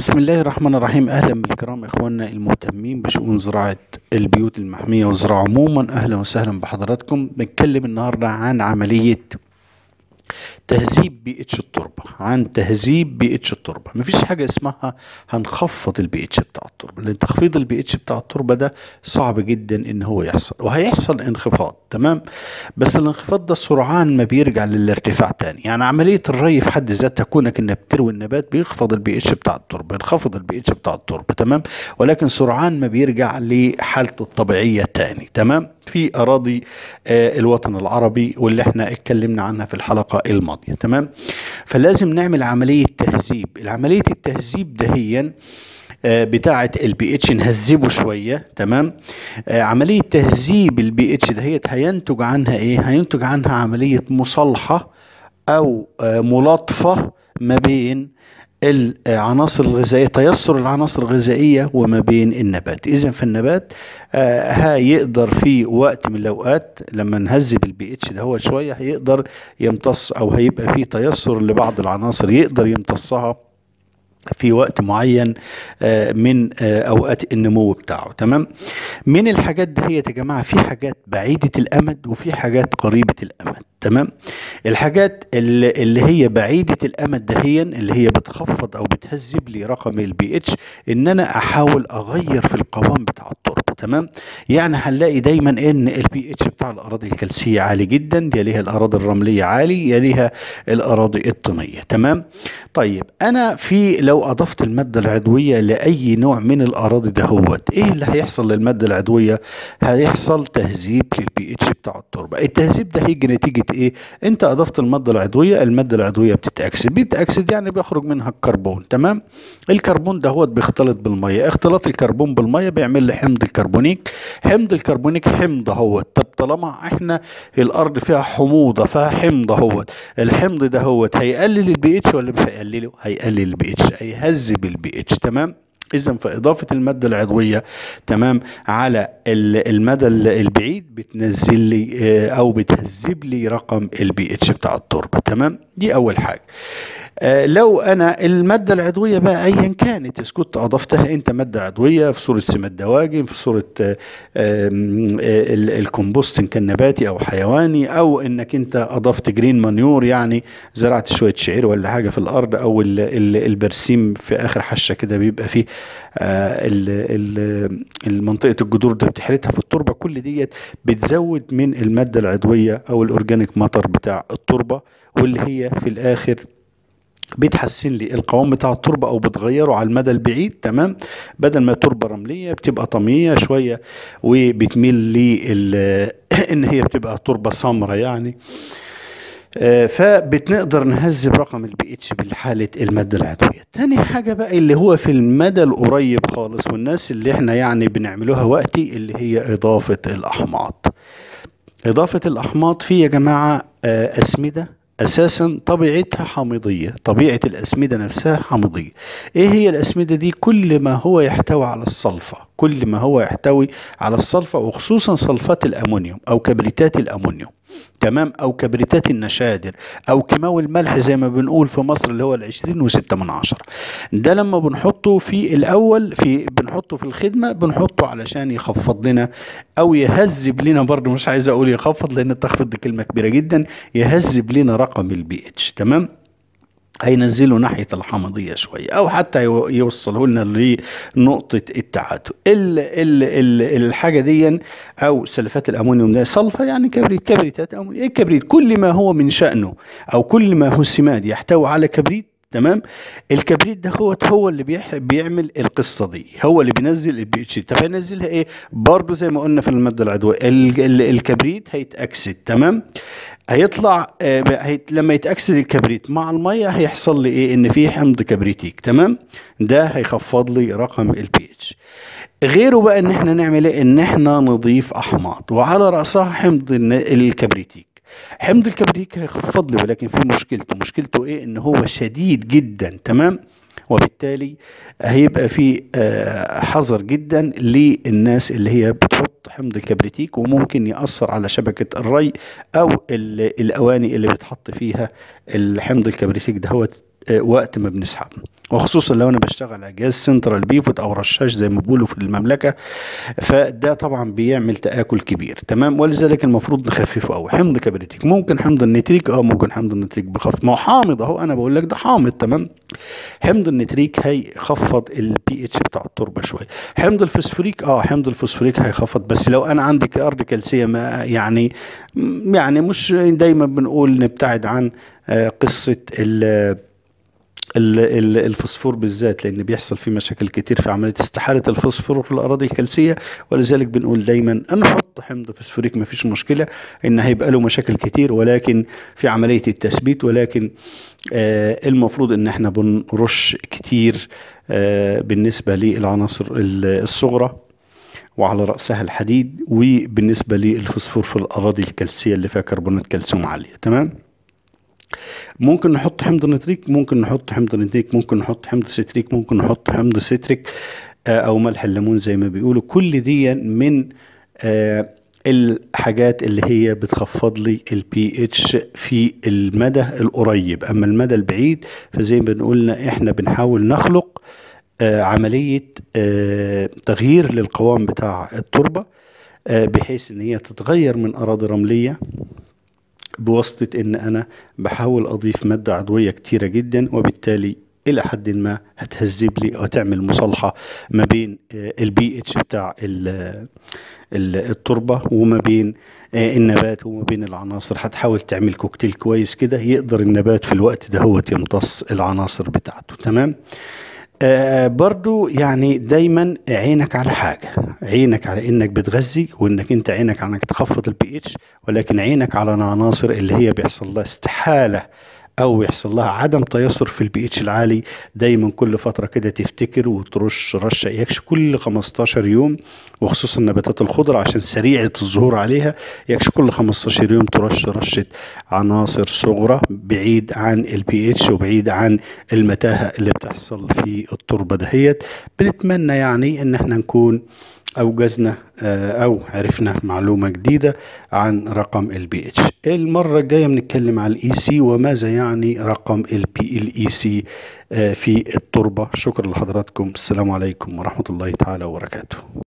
بسم الله الرحمن الرحيم اهلا بالكرام اخواننا المهتمين بشؤون زراعه البيوت المحميه والزراعه عموما اهلا وسهلا بحضراتكم بنتكلم النهارده عن عمليه تهذيب بي اتش التربه عن تهذيب بي اتش التربه مفيش حاجه اسمها هنخفض البي اتش بتاع التربه لان تخفيض البي اتش بتاع التربه ده صعب جدا ان هو يحصل وهيحصل انخفاض تمام بس الانخفاض ده سرعان ما بيرجع للارتفاع تاني يعني عمليه الري في حد ذاتها كونك انك بتروي النبات بيخفض البي اتش بتاع التربه ينخفض البي اتش بتاع التربه تمام ولكن سرعان ما بيرجع لحالته الطبيعيه تاني تمام في اراضي آه الوطن العربي واللي احنا اتكلمنا عنها في الحلقه الماضيه تمام فلازم نعمل عمليه تهذيب العمليه التهذيب دهيا آه بتاعه البي اتش نهذبه شويه تمام آه عمليه تهذيب البي اتش دهيت هينتج عنها ايه هينتج عنها عمليه مصالحه او ملاطفه ما بين العناصر الغذائيه تيسر العناصر الغذائيه وما بين النبات اذا فالنبات آه هيقدر في وقت من الاوقات لما نهذب البي اتش ده هو شويه هيقدر يمتص او هيبقى في تيسر لبعض العناصر يقدر يمتصها في وقت معين من اوقات النمو بتاعه تمام من الحاجات دي هي يا جماعه في حاجات بعيده الامد وفي حاجات قريبه الامد تمام الحاجات اللي, اللي هي بعيده الامد دهيا اللي هي بتخفض او بتهذب لي رقم البي اتش ان انا احاول اغير في القوام بتاع التربه تمام يعني هنلاقي دايما ان البي اتش بتاع الاراضي الكلسيه عالي جدا يليها الاراضي الرمليه عالي يليها الاراضي الطينيه تمام طيب انا في لو اضفت الماده العضويه لاي نوع من الاراضي دهوت ايه اللي هيحصل للماده العضويه هيحصل تهذيب للبي اتش بتاع التربه التهذيب ده هيجي نتيجه ايه انت اضفت الماده العضويه الماده العضويه بتتاكسد بتتاكسد يعني بيخرج منها الكربون تمام الكربون دهوت بيختلط بالميه اختلاط الكربون بالميه بيعمل لي حمض الكربونيك حمض الكربونيك حمض اهوت طب طالما احنا الارض فيها حموضه فيها حمض اهوت الحمض دهوت هيقلل البي اتش ولا مش هيقلله هيقلل البي اتش هيهذب البي اتش تمام اذا فاضافه الماده العضويه تمام على المدى البعيد بتنزل لي او بتهذب لي رقم البي اتش بتاع التربه تمام دي اول حاجه آه لو انا الماده العضويه بقى ايا كانت اذا كنت اضفتها انت ماده عضويه في صوره سماد دواجن في صوره آه آه الكومبوستنج كان نباتي او حيواني او انك انت اضفت جرين مانيور يعني زرعت شويه شعير ولا حاجه في الارض او ال ال البرسيم في اخر حشه كده بيبقى فيه المنطقه الجذور ده بتحرتها في التربه كل ديت بتزود من الماده العضويه او الاورجانيك ماتر بتاع التربه واللي هي في الاخر بتحسن لي القوام بتاع التربه او بتغيره على المدى البعيد تمام بدل ما تربه رمليه بتبقى طميه شويه وبتميل لي ان هي بتبقى تربه سمراء يعني آه فبنقدر نهذب رقم البي اتش بالحالة المادة العضوية تاني حاجة بقى اللي هو في المدى القريب خالص والناس اللي احنا يعني بنعملوها وقتي اللي هي إضافة الأحماض إضافة الأحماض في يا جماعة آه أسمدة اساسا طبيعتها حامضيه طبيعه الاسمده نفسها حامضيه ايه هي الاسمده دي كل ما هو يحتوي على الصلفه كل ما هو يحتوي على الصلفه وخصوصا صلفات الامونيوم او كبريتات الامونيوم تمام او كبريتات النشادر او كيماوي الملح زي ما بنقول في مصر اللي هو العشرين وستة من عشرة ده لما بنحطه في الاول في بنحطه في الخدمة بنحطه علشان يخفض لنا او يهذب لنا برضه مش عايز اقول يخفض لان التخفيض دي كلمة كبيرة جدا يهذب لنا رقم البي اتش تمام هينزله ناحيه الحمضيه شويه او حتى يوصله لنا لنقطه التعادل ال ال ال الحاجه دي او سلفات الامونيوم ده صلفه يعني كبريت كبريتات امونيوم ايه الكبريت كل ما هو من شانه او كل ما هو سماد يحتوي على كبريت تمام الكبريت ده هو هو اللي بيح... بيعمل القصه دي هو اللي بينزل البي اتش طب هينزلها ايه برضه زي ما قلنا في الماده العضويه ال... ال... الكبريت هيتاكسد تمام هيطلع آه هيت... لما يتاكسد الكبريت مع الميه هيحصل لي ايه ان في حمض كبريتيك تمام ده هيخفض لي رقم البي اتش غيره بقى ان احنا نعمل ايه ان احنا نضيف احماض وعلى راسها حمض الكبريتيك حمض الكبريتيك هيخفض لي ولكن في مشكلته مشكلته ايه ان هو شديد جدا تمام وبالتالي هيبقى في حذر جدا للناس اللي هي بتحط حمض الكبريتيك وممكن يأثر على شبكة الري أو الأواني اللي بتحط فيها الحمض الكبريتيك ده هو آه، وقت ما بنسحب وخصوصا لو انا بشتغل على جهاز سنترال بيفوت او رشاش زي ما بيقولوا في المملكه فده طبعا بيعمل تاكل كبير تمام ولذلك المفروض نخففه قوي حمض كبريتيك ممكن حمض النتريك اه ممكن حمض النتريك بخف ما هو حامض اهو انا بقول لك ده حامض تمام حمض النتريك هيخفض البي اتش بتاع التربه شويه حمض الفوسفوريك اه حمض الفوسفوريك هيخفض بس لو انا عندي ارض كالسيوم آه، يعني يعني مش دايما بنقول نبتعد عن آه، قصه ال ال- ال- الفوسفور بالذات لان بيحصل فيه مشاكل كتير في عمليه استحاله الفوسفور في الاراضي الكلسيه ولذلك بنقول دايما نحط حمض فوسفوريك ما فيش مشكله ان هيبقى له مشاكل كتير ولكن في عمليه التثبيت ولكن آه المفروض ان احنا بنرش كتير آه بالنسبه للعناصر ال- الصغرى وعلى رأسها الحديد وبالنسبة للفوسفور في الأراضي الكلسية اللي فيها كربونات كالسيوم عالية تمام ممكن نحط حمض نتريك ممكن نحط حمض نتريك ممكن نحط حمض ستريك ممكن نحط حمض ستريك آه، او ملح الليمون زي ما بيقولوا كل دي من آه، الحاجات اللي هي بتخفض لي البي اتش في المدى القريب اما المدى البعيد فزي ما قلنا احنا بنحاول نخلق آه، عملية آه، تغيير للقوام بتاع التربة آه، بحيث ان هي تتغير من اراضي رملية بواسطة ان انا بحاول اضيف مادة عضوية كتيرة جدا وبالتالي الى حد ما هتهذب لي او تعمل مصالحة ما بين البي اتش بتاع ال- ال- التربة وما بين آه، النبات وما بين العناصر هتحاول تعمل كوكتيل كويس كده يقدر النبات في الوقت ده هو يمتص العناصر بتاعته تمام آه برضو يعني دايما عينك على حاجة عينك على انك بتغذي وانك انت عينك على انك تخفض البي اتش ولكن عينك على العناصر اللي هي بيحصل لها استحالة او يحصل لها عدم تيسر في البي اتش العالي دايما كل فترة كده تفتكر وترش رشة يكش كل 15 يوم وخصوصا نباتات الخضر عشان سريعة الظهور عليها يكش كل 15 يوم ترش رشة عناصر صغرى بعيد عن البي اتش وبعيد عن المتاهة اللي بتحصل في التربة دهيت بنتمنى يعني ان احنا نكون اوجزنا آه، او عرفنا معلومة جديدة عن رقم البي اتش المرة الجاية بنتكلم على الاي سي وماذا يعني رقم البي الاي سي في التربة شكرا لحضراتكم السلام عليكم ورحمة الله تعالى وبركاته